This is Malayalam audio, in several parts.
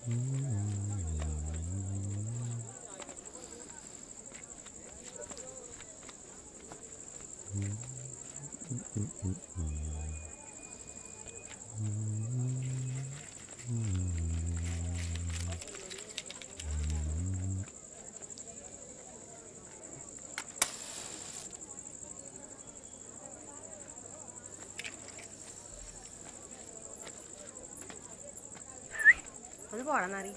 അത് പോണെന്നറി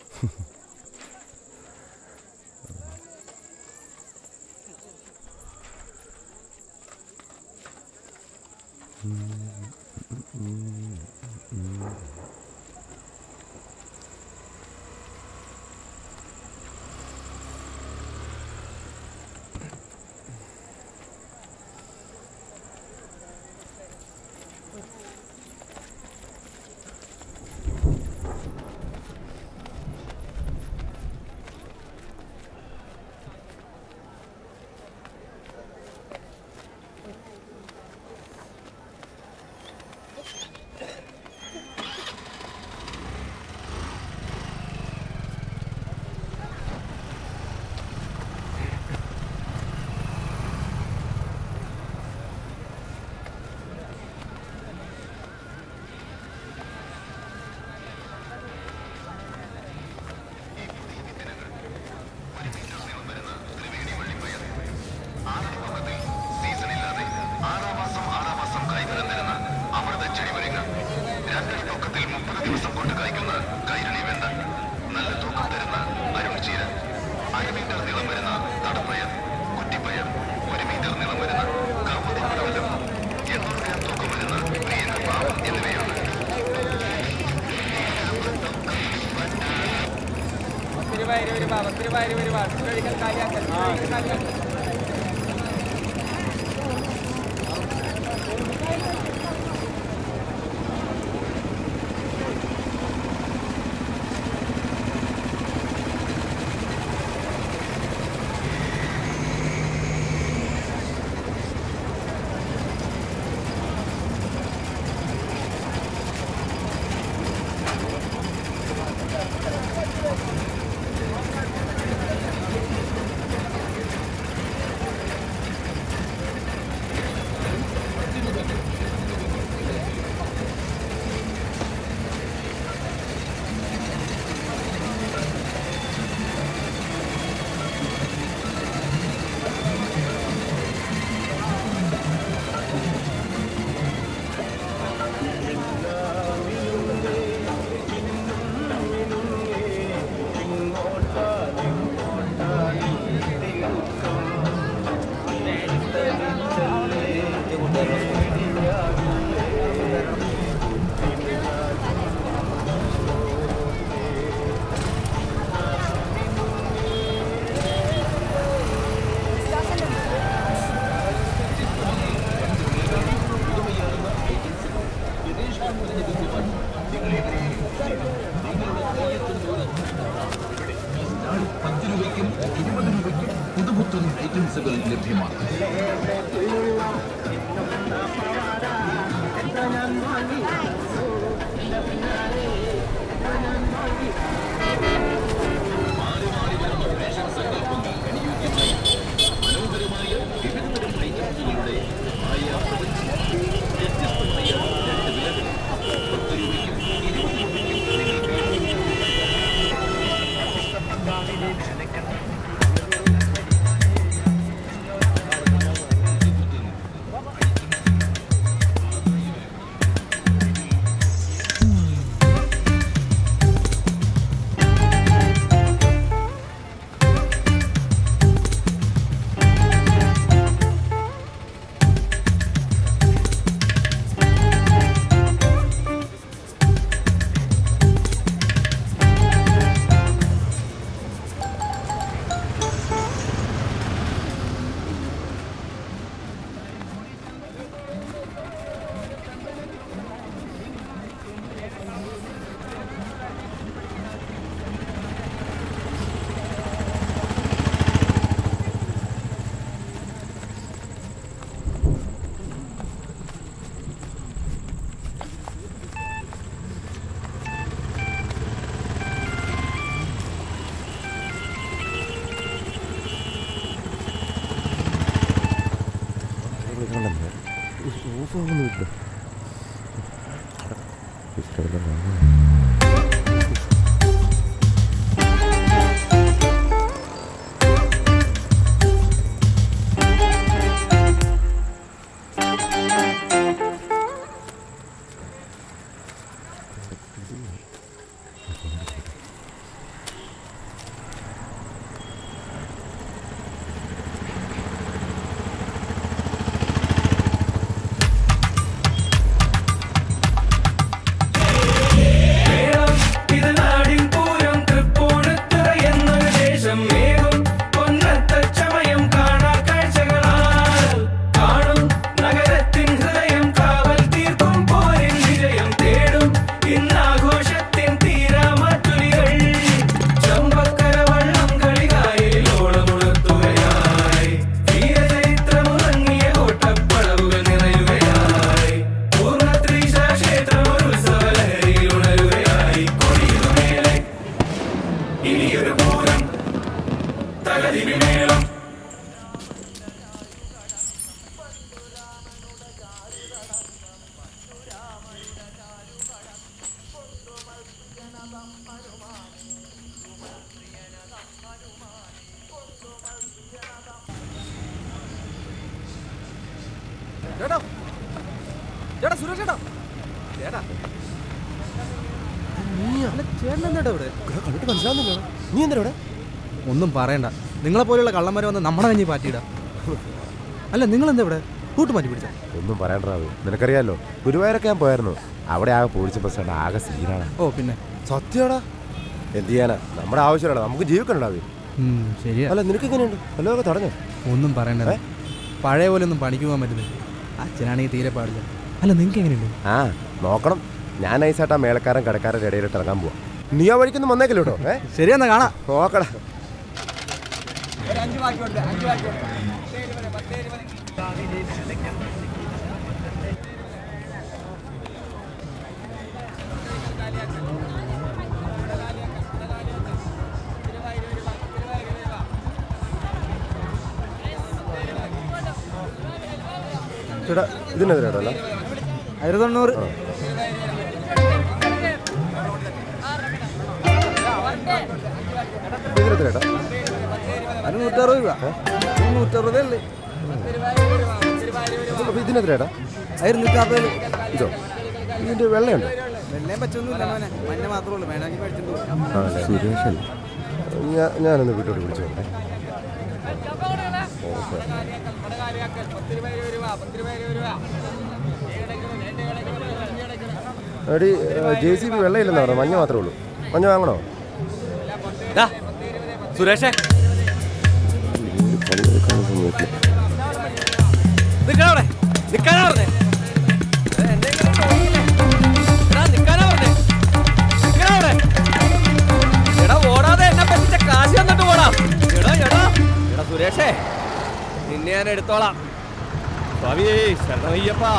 സീസണില്ലാതെ ആറാം മാസം ആറാം മാസം കായ്ഫലം തരുന്ന അമൃത ചെടിമരുങ്ങ രണ്ടടി തൂക്കത്തിൽ മുപ്പത് ദിവസം കൊണ്ട് കായ്ക്കുന്ന കൈരളി വെണ്ട നല്ല തൂക്കം തരുന്ന അരുൺചീര അര മീറ്റർ നീളം വരുന്ന തടപ്പയർ കുറ്റിപ്പയർ ഒരു മീറ്റർ നീളം വരുന്ന കറുപ്പതി പടവലം എണ്ണൂറ് ഗ്രാം തൂക്കം വരുന്ന പ്രിയങ്ക പാവം എന്നിവയാണ് ഒത്തിരി പേര് വരുമ്പോ ഒത്തിരി പേര് വരുമ്പോ ഒത്തിരി കാലിയാക്കൽ കാലിയാക്കൽ പത്ത് രൂപയ്ക്കും ഇരുപത് രൂപയ്ക്കും പുതുപുത്തൻ ഐറ്റംസുകൾ ലഭ്യമാണ് മനോഹരമായ വിവിധതരം ഐറ്റംസുകളുടെ ആയ വ്യത്യസ്തമായ രണ്ട് വിലകൾ പത്ത് രൂപയ്ക്കും ഇരുപത് രൂപയ്ക്കും നിങ്ങൾക്ക് ും മേളം ഇത് നാടിൻ പൂരം തൃപ്പൂണിത്തുറ എന്നൊരു ദേശം മേഘം പൊന്നത്ത ചമയം കാണാ കാഴ്ചകളാൽ കാണും നഗരത്തിൻ ഹൃദയം കാവൽ തീർക്കും പോരിൻ വിജയം തേടും ഇന്നാഘോഷത്തിൻ തീരാമാറ്റുലികൾ ചമ്പക്കര വള്ളം കളികായലിൽ ഓളമുണർത്തുകയായി വീരചരിത്രമുറങ്ങിയ കോട്ടപ്പടവുകൾ നിറയുകയായി പൂർണ്ണത്രീശ ക്ഷേത്രം ഒരു ഉത്സവലഹരിയിൽ ഉണരുകയായി കൊടിയുമേലെ ഇനിയൊരു പൂരം തകതിരിമേളം ചേട്ടാ ചേട്ടാ സുരേഷ് ചേട്ടാ ചേട്ടാ അല്ല, ചേട്ടൻ എന്താ ഇവിടെ കണ്ടിട്ട് മനസ്സിലാവുന്നില്ല നീ എന്താ ഇവിടെ ഒന്നും പറയണ്ട നിങ്ങളെ പോലെയുള്ള കള്ളന്മാരെ വന്ന് നമ്മുടെ കഞ്ഞി പാറ്റിയിടാ അല്ല നിങ്ങൾ എന്താ ഇവിടെ കൂട്ട് മാറ്റി പിടിച്ച ഒന്നും പറയണ്ടാവ് നിനക്കറിയാലോ ഗുരുവായൂരൊക്കെ ഞാൻ പോയായിരുന്നു അവിടെ ആകെ പോലീസ് ബസ്സാണ് ആകെ സീനാണ് ഓ പിന്നെ സത്യമാടാ എന്ത് ചെയ്യാനാ നമ്മുടെ ആവശ്യമാണ് നമുക്ക് ജീവിക്കണ്ടാവേ ഉം, ശരിയാ അല്ല നിനക്ക് എങ്ങനെയുണ്ട് വല്ലതൊക്കെ തടഞ്ഞോ ഒന്നും പറയണ്ട പഴയ പോലെ ഒന്നും പണിക്ക് പോകാൻ പറ്റുന്നില്ല അച്ഛനാണെങ്കിൽ തീരെ പാടില്ല അല്ല നിങ്ങൾക്ക് എങ്ങനെയുണ്ട് ആ നോക്കണം ഞാൻ നൈസായിട്ട് ആ മേളക്കാരൻ കടക്കാരൻ്റെ ഇടയിലിട്ട് ഇറങ്ങാൻ പോവാം നീ ആ വഴിക്കൊന്നും വന്നേക്കല്ലോ കേട്ടോ ഏ ശരിയെന്നാ കാണാം നോക്കടാ ചേട്ടാ ഇതിനെതിരെ കേട്ടോ അല്ല ആയിരത്തി തൊണ്ണൂറ് ഇതിനെതിരെ കേട്ടോ അതിന് നൂറ്ററുപത് രൂപ നൂറ്ററുപതേ ഉള്ളു അപ്പോൾ ഇതിനെതിരെ കേട്ടോ ആയിരത്തി നൂറ്റി നാൽപ്പത് ഇതോ ഇതിൻ്റെ വെള്ളയുണ്ടോ വെള്ളയും പച്ചൊന്നുമില്ല മോനെ മഞ്ഞ മാത്രമേ ഉള്ളൂ വേണമെങ്കിൽ മേടിച്ചിട്ട് പോകാം ആ സുരേഷൻ ഞാൻ ഞാനൊന്ന് വീട്ടോട്ട് വിളിച്ചു നോക്കട്ടെ എടി ജെ സി ബി വെള്ളമില്ലെന്നാ പറഞ്ഞത് മഞ്ഞ മാത്രമേ ഉള്ളൂ മഞ്ഞ വാങ്ങണോ സുരേഷേ പണി നിക്കണവിടെ എടുക്കാനുള്ള സമയത്തില്ല നിക്കാനാ പറഞ്ഞേ ഏ, എന്നെ ഇങ്ങനെ നോക്കിയില്ലേ? എടാ, നിക്കാനാ പറഞ്ഞേ നിക്കണവിടെ എടാ ഓടാതെ എന്നെ പറ്റിച്ച കാശ് തന്നിട്ട് പോടാ എടാ എടാ എടാ സുരേഷേ നിന്നെ ഞാൻ എടുത്തോളാം സ്വാമിയേ ശരണയ്യപ്പാ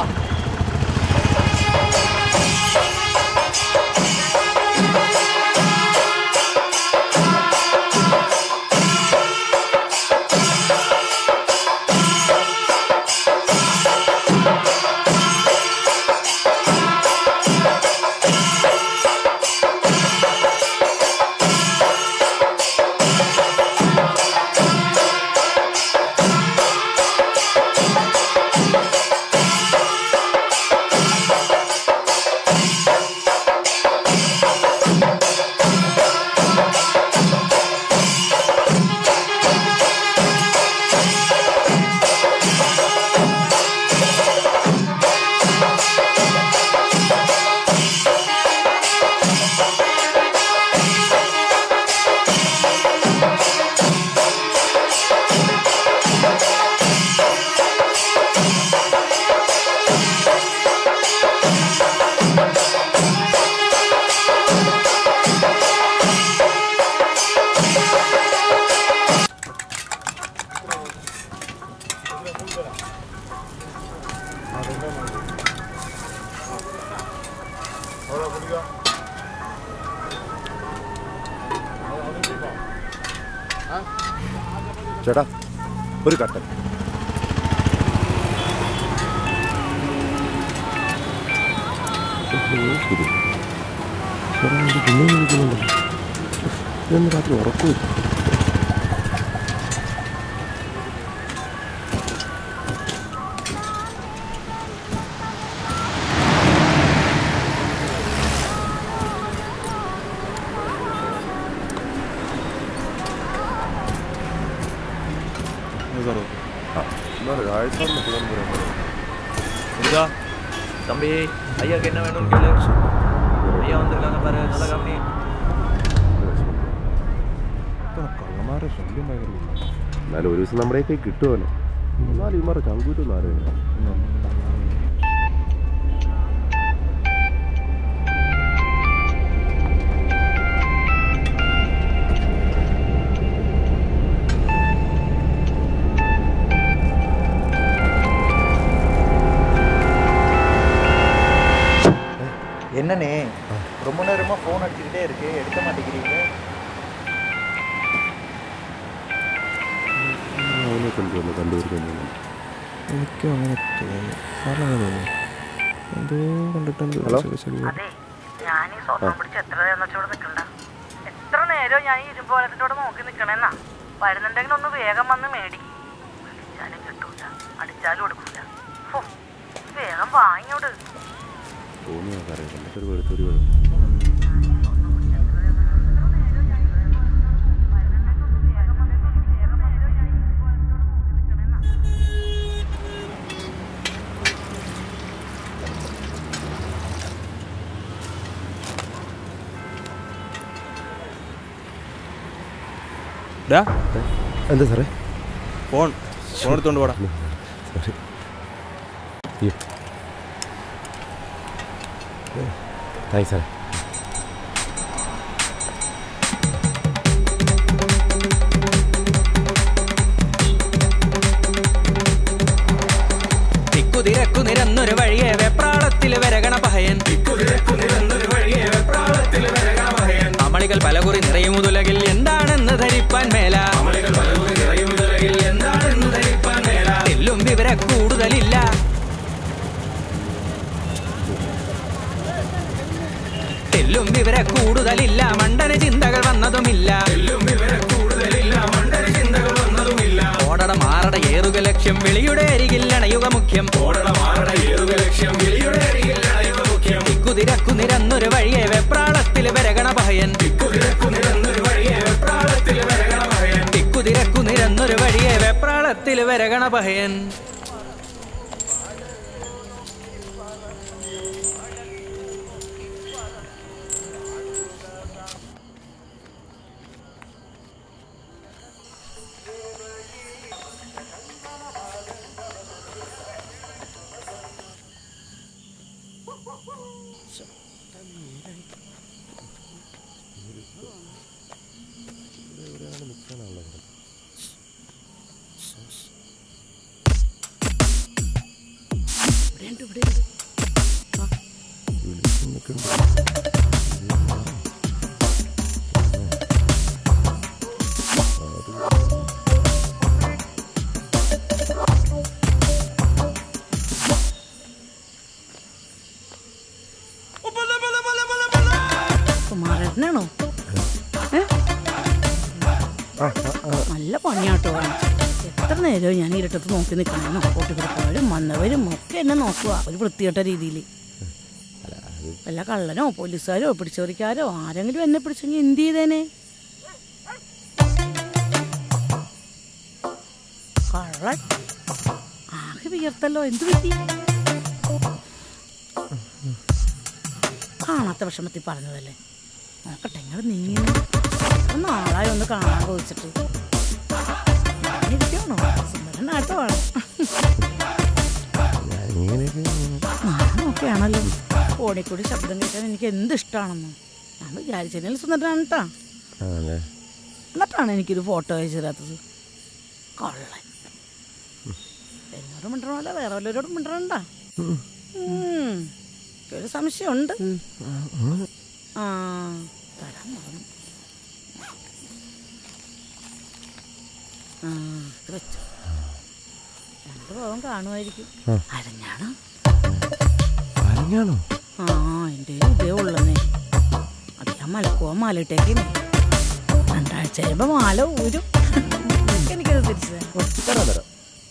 ചേട്ടാ ഒരു കട്ടൻ ഇതൊന്ന് രാത്രി ഉറക്കമില്ല முருகா தம்பி ஐயாக்கு என்ன வேணும்னு கேளு ஐயா வந்திருக்காங்க பாரு நல்ல கம்பெனி കള്ളന്മാരെ ശല്യം ഭയങ്കര എന്നാലും ഒരു ദിവസം നമ്മുടെ കൈ കിട്ടുമല്ലോ എന്നാലും ഇമാരുടെ ചങ്കൂറ്റൊന്നും അറിയില്ല என்னண்ணே ரொம்ப நேரமா ஃபோன் அடிச்சுக்கிட்டே இருக்கு எடுக்க மாட்டேங்கிறீங்க അവനെ കൊണ്ടുവന്ന് കണ്ടുപിടിക്കുന്നു എനിക്കും അങ്ങനെ തോന്നി സാറിന് തോന്നി എന്തോ കണ്ടിട്ട് എന്തോ ഹലോ? ചെറിയ ചെറിയ അതെ ഞാൻ ഈ സ്വർണം പിടിച്ച് എത്ര നേരം വെച്ചോടെ നിൽക്കണ്ട എത്ര നേരം ഞാൻ ഈ ഇരുമ്പോലത്തിൻ്റെ കൂടെ നോക്കി നിൽക്കണേന്നാ വരുന്നുണ്ടെങ്കിൽ ഒന്ന് വേഗം വന്ന് മേടിക്കും വിളിച്ചാലും കിട്ടൂല അടിച്ചാലും എടുക്കൂല ഫോ, വേഗം വാങ്ങിയോട് തോന്നിയാ പറയാം എന്നിട്ടൊരു വെളുത്തൊരു വെളും ഡാ എന്താ സാറേ ഫോൺ ഫോൺ എടുത്തോണ്ട് പോടാ സോറി അയ്യോ താങ്ക്സ് സാറേ തിക്കുതിരക്കു നിരന്നൊരു വഴിയെ വെപ്രാളത്തിൽ വരകണ പഹയൻ അമളികൾ പലകുറി നിറയുമുതുലകിൽ എന്താണെന്ന് ധരിപ്പാൻ മേല തെല്ലും വിവര കൂടുതലില്ല തെല്ലും വിവര കൂടുതലില്ല മണ്ടന് ചിന്തകൾ വന്നതുമില്ല ഓടട മാറട ഏറുക ലക്ഷ്യം വിളിയുടെ അരികിൽ അണയുക മുഖ്യം തിക്കുതിരക്കു നിരന്നൊരു വഴിയെ വെപ്രാളത്തിൽ വരകണ പഹയൻ തിക്കുതിരക്കു നിരന്നൊരു വഴിയെ വെപ്രാളത്തിൽ വരകണ പഹയൻ കുമാരനാണോ നല്ല പണിയാട്ടോ കാണാൻ എത്ര നേരവും ഞാൻ ഇരുട്ടത്ത് നോക്കി നിൽക്കണമെന്നോ കൂട്ടിക്കിടക്കുന്നവരും വന്നവരും ഒക്കെ എന്നെ നോക്കുക ഒരു വൃത്തികെട്ട രീതിയിൽ വല്ല കള്ളനോ പോലീസുകാരോ പിടിച്ചോറിക്കാരോ ആരെങ്കിലും എന്നെ പിടിച്ചെങ്കിൽ എന്ത് ചെയ്തേനെ കള്ളൻ ആകെ വിയർത്തല്ലോ എന്ത് പറ്റി കാണാത്ത വിഷമത്തിൽ പറഞ്ഞതല്ലേ നോക്കട്ടെ ഇങ്ങനെ നീങ്ങി നാളായി ഒന്ന് കാണാൻ ചോദിച്ചിട്ട് ഇരിക്കണോ സുന്ദരനാട്ടോ ആണ് ഞാനൊക്കെയാണല്ലോ ഫോണിൽ കൂടി ശബ്ദം കേൾക്കാൻ എനിക്ക് എന്ത് ഇഷ്ടമാണെന്നോ ഞാൻ വിചാരിച്ചതിൽ സുന്ദരനാണ് കേട്ടാ ആണല്ലേ എന്നിട്ടാണ് എനിക്കൊരു ഫോട്ടോ അയച്ചു തരാത്തത് കള്ളൻ എന്നോട് മിണ്ടണമല്ല വേറെ വല്ലവരോടും മിണ്ടണണ്ട ഒരു സംശയമുണ്ട് ആ തരാൻ മറന്നു ആ ഇത് വെച്ചു രണ്ട് ഭാവം കാണുമായിരിക്കും അരഞ്ഞാണ് അരഞ്ഞാണോ ആ എൻ്റെ ഇതേ ഉള്ളന്നേ മലക്കുവാൻ മാലയിട്ടേക്കിനെ രണ്ടാഴ്ച കഴിയുമ്പോ മാല ഊരും എനിക്കത് തിരിച്ചു തരാം. തരാം തരാം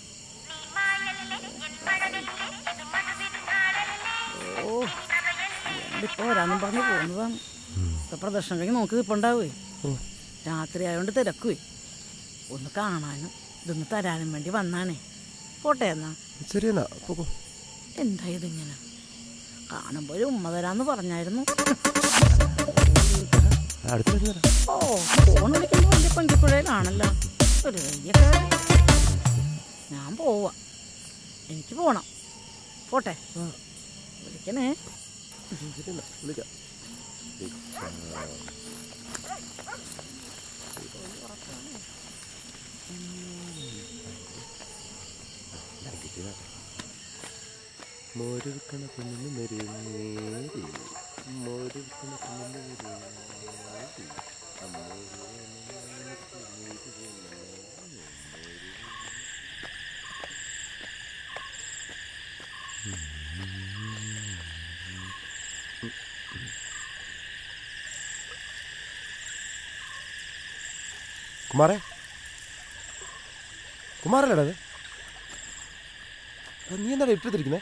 ഓ ഇപ്പൊ വരാന്നും പറഞ്ഞ് പോകുന്നതാണ് ഇപ്പൊ പ്രദർശനം കഴിഞ്ഞ് നോക്കി ഇപ്പൊ ഉണ്ടാവേ രാത്രി ആയതുകൊണ്ട് തിരക്കുവേ ഒന്ന് കാണാനും ഇതൊന്ന് തരാനും വേണ്ടി വന്നാണേ പോട്ടെ എന്നാ ശരി എന്നാ പോകോ എന്താ ഇതിങ്ങനെ കാണുമ്പോൾ ഒരു ഉമ്മ തരാന്ന് പറഞ്ഞായിരുന്നു അടുത്ത പ്രാവശ്യം തരാം ഓ ഫോൺ വിളിക്കുമ്പോൾ വലിയ പങ്കിക്കുഴയിലാണല്ലോ ഒരു വലിയ കാര്യം ഞാൻ പോവാ എനിക്ക് പോണം പോട്ടെ വിളിക്കണേ ശരി എന്നാ വിളിക്കാം മോരുക്കണ കുഞ്ഞിന് മെരുന്നേരി മോരുക്കണ കുഞ്ഞിന് മെരുന്നേരി കുമാരേ കുമാരല്ലേടാ അത് ആ, നീ എന്താടാ ഇട്ടിരിക്കുന്നേ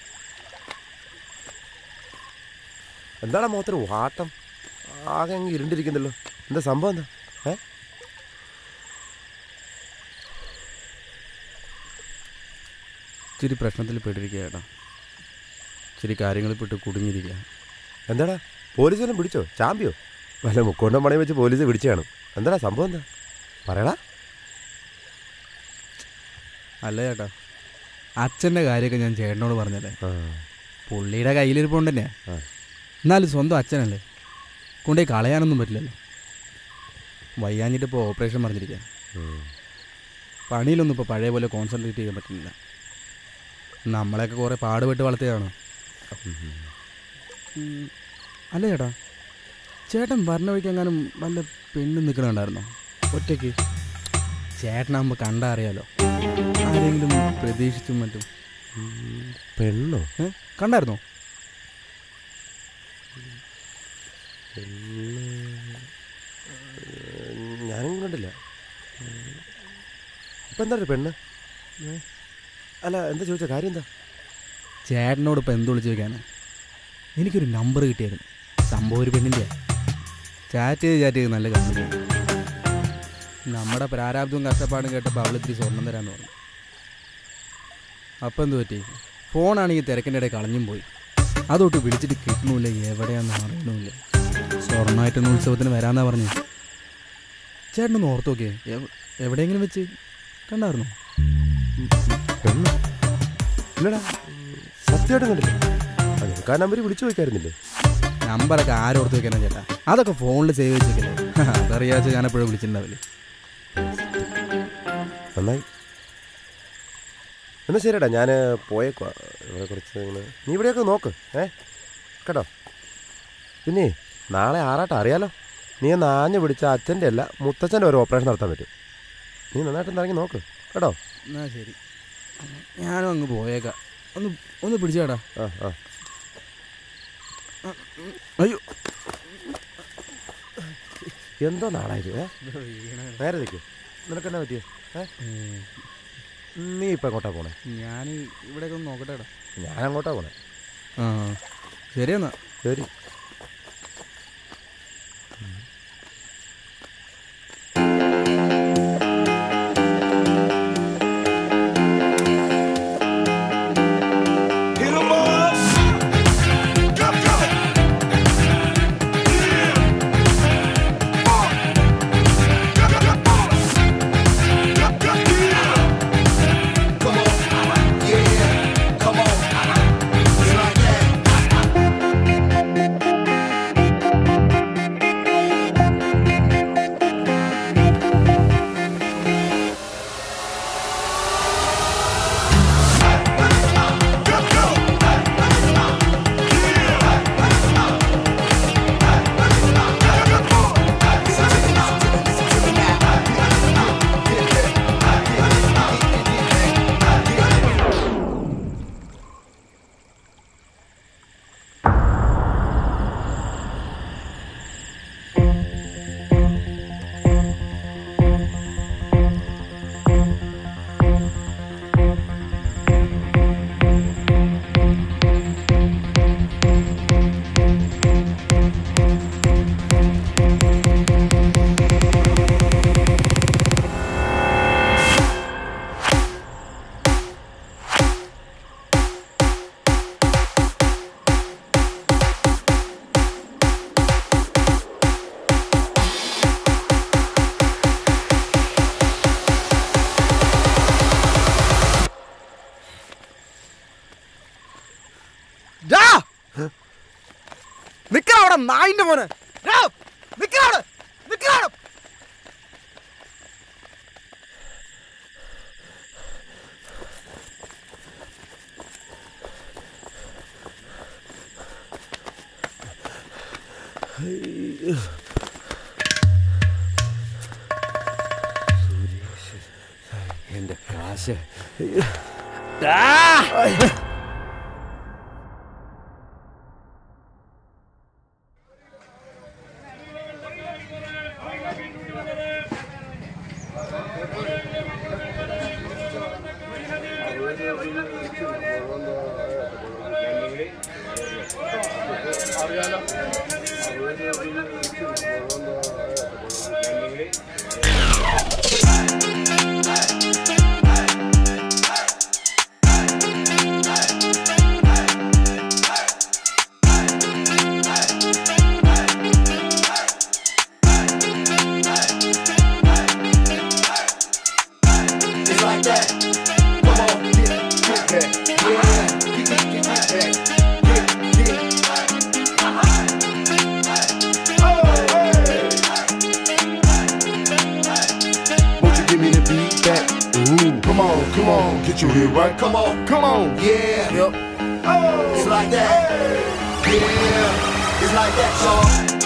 എന്താടാ മുഖത്തൊരു വാട്ടം ആകെ അങ്ങ് ഇരുണ്ടിരിക്കുന്നല്ലോ എന്താ സംഭവം എന്താ ഏ ഇച്ചിരി പ്രശ്നത്തിൽ പെട്ടിരിക്കുക ചേട്ടാ ഇച്ചിരി കാര്യങ്ങളിൽ പെട്ട് കുടുങ്ങിയിരിക്കുക എന്താടാ പോലീസ് വല്ലതും പിടിച്ചോ ചാമ്പിയോ വല്ല മുക്കോണ്ടം പണയം വെച്ച് പോലീസ് പിടിച്ചു കാണും എന്താടാ സംഭവം എന്താ പറയടാ അല്ല ചേട്ടാ അച്ഛൻ്റെ കാര്യമൊക്കെ ഞാൻ ചേട്ടനോട് പറഞ്ഞല്ലേ ആ, പുള്ളിയുടെ കയ്യിലിരിപ്പുണ്ട് തന്നെ ആ. എന്നാലും സ്വന്തം അച്ഛനല്ലേ കൊണ്ടുപോയി കളയാനൊന്നും പറ്റില്ലല്ലോ വയ്യാഞ്ഞിട്ട് ഇപ്പോൾ ഓപ്പറേഷൻ പറഞ്ഞിരിക്കുക ഉം. പണിയിലൊന്നും ഇപ്പോൾ പഴയ പോലെ കോൺസെൻട്രേറ്റ് ചെയ്യാൻ പറ്റുന്നില്ല നമ്മളെയൊക്കെ കുറേ പാടുപെട്ട് വളർത്തിയതാണ് ഉം. അല്ല ചേട്ടാ ചേട്ടൻ ഭരണ വഴിക്കെങ്ങാനും വല്ല പെണ്ണ് നിൽക്കണുണ്ടായിരുന്നോ ഒറ്റയ്ക്ക് ചേട്ടനാകുമ്പോൾ കണ്ടാ അറിയാലോ ആരെങ്കിലും പ്രതീക്ഷിച്ചും മറ്റും ഉം, പെണ്ണോ ഏ കണ്ടായിരുന്നോ പെണ്ണ് ഞാനും കണ്ടില്ല ഇപ്പം എന്താ പെണ്ണ് ഏ? അല്ല എന്താ ചോദിച്ച കാര്യം എന്താ ചേട്ടനോട് ഇപ്പം എന്ത് വിളിച്ച് ചോദിക്കാനാ എനിക്കൊരു നമ്പർ കിട്ടിയായിരുന്നു സംഭവം ഒരു പെണ്ണിൻ്റെ ചാറ്റ് ചെയ്ത് ചാറ്റ് ചെയ്ത് നല്ല കമ്പനി നമ്മുടെ പ്രാരാബ്ദവും കഷ്ടപ്പാടും കേട്ടപ്പോൾ അവളിത്തിരി സ്വർണം തരാമെന്ന് പറഞ്ഞു അപ്പം എന്ത് പറ്റി ഫോണാണെങ്കിൽ തിരക്കിൻ്റെ ഇടയിൽ കളഞ്ഞും പോയി അതൊട്ട് വിളിച്ചിട്ട് കിട്ടണമില്ല എവിടെയാണെന്ന് അറിയണമില്ല സ്വർണ്ണമായിട്ടൊന്ന് ഉത്സവത്തിന് വരാമെന്നാ പറഞ്ഞു ചേട്ടനൊന്ന് ഓർത്ത് നോക്കിയേ എവ്- എവിടെയെങ്കിലും വെച്ച് കണ്ടായിരുന്നോ പെണ്ണ് ഇല്ലടാ സത്യമായിട്ടും കണ്ടില്ല ആ, നിനക്ക് ആ നമ്പർ വിളിച്ചു ചോദിക്കായിരുന്നില്ലേ നമ്പറൊക്കെ ആരോർത്ത് വെക്കാനാ ചേട്ടാ അതൊക്കെ ഫോണിൽ സേവ് വെച്ചേക്കല്ലേ അതറിയാച്ച ഞാൻ എപ്പോഴും വിളിച്ചിട്ടുണ്ടാവില്ലേ നന്നായി എന്നാ ശരിടാ ഞാൻ പോയേക്കുവാ ഇവിടെ കുറച്ച് ഇങ്ങനെ നീ ഇവിടെയൊക്കെ നോക്ക് ഏ കേട്ടോ പിന്നെ നാളെ ആറാട്ടം അറിയാലോ നീ ഒന്ന് ആഞ്ഞു പിടിച്ച അച്ഛൻ്റെ അല്ല മുത്തച്ഛൻ്റെ ഒരു ഓപ്പറേഷൻ നടത്താൻ പറ്റും നീ നന്നായിട്ട് ഇറങ്ങി നോക്ക് കേട്ടോ എന്നാ ശരി ഞാനും അങ്ങ് പോയേക്കാം ഒന്ന് ഒന്ന് പിടിച്ചേടാ ആ ആ അയ്യോ എന്തോ നാളായത് ഏ നേരെ നിൽക്കും നിനക്കെന്നാ പറ്റിയേ ഏ നീ ഇപ്പം എങ്ങോട്ടാ പോണേ ഞാൻ ഇവിടെയൊക്കെ ഒന്ന് നോക്കട്ടെടാ ഞാൻ അങ്ങോട്ടാ പോണേ ആ ശരിയെന്നാ ശരി Come on, yeah, come on. It's like that. നായിന്റെ മോനെ എടാ, നിക്കടാ, നിക്കടാ. എന്റെ കാശ് It's like that. Come on, get, get that. Yeah, get, get, get, get that. Get, get. Won't you give me the beat back? Ooh, come on, come on, get your head right. Come on, come on, yeah. Yep. It's like that. Yeah, it's like that, y'all.